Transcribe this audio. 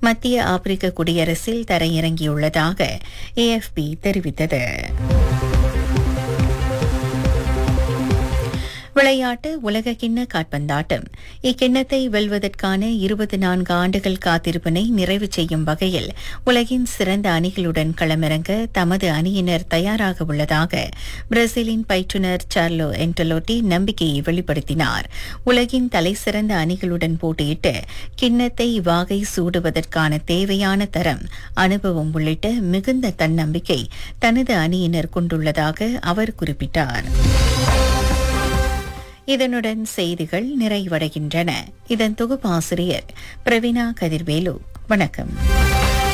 மத்திய ஆப்பிரிக்க குடியரசில் தரையிறங்கியுள்ளதாக ஏஎஃப்பி தெரிவித்தது விளையாட்டு உலகக்கிண்ண காற்பந்தாட்டம் இக்கிண்ணத்தை வெல்வதற்கான இருபத்தி நான்கு ஆண்டுகள் காத்திருப்பினை நிறைவு செய்யும் வகையில் உலகின் சிறந்த அணிகளுடன் களமிறங்க தமது அணியினர் தயாராக உள்ளதாக பிரேசிலின் பயிற்றுநர் சார்லோ என்டலோட்டி நம்பிக்கையை வெளிப்படுத்தினார் உலகின் தலைசிறந்த அணிகளுடன் போட்டியிட்டு கிண்ணத்தை வாகை சூடுவதற்கான தேவையான தரம் அனுபவம் உள்ளிட்ட மிகுந்த தன்னம்பிக்கை தனது அணியினர் கொண்டுள்ளதாக அவர் குறிப்பிட்டார் இதனுடன் செய்திகள் நிறைவடைகின்றன இதன் தொகுப்பாசிரியர் பிரவீனா கதிர்வேலு வணக்கம்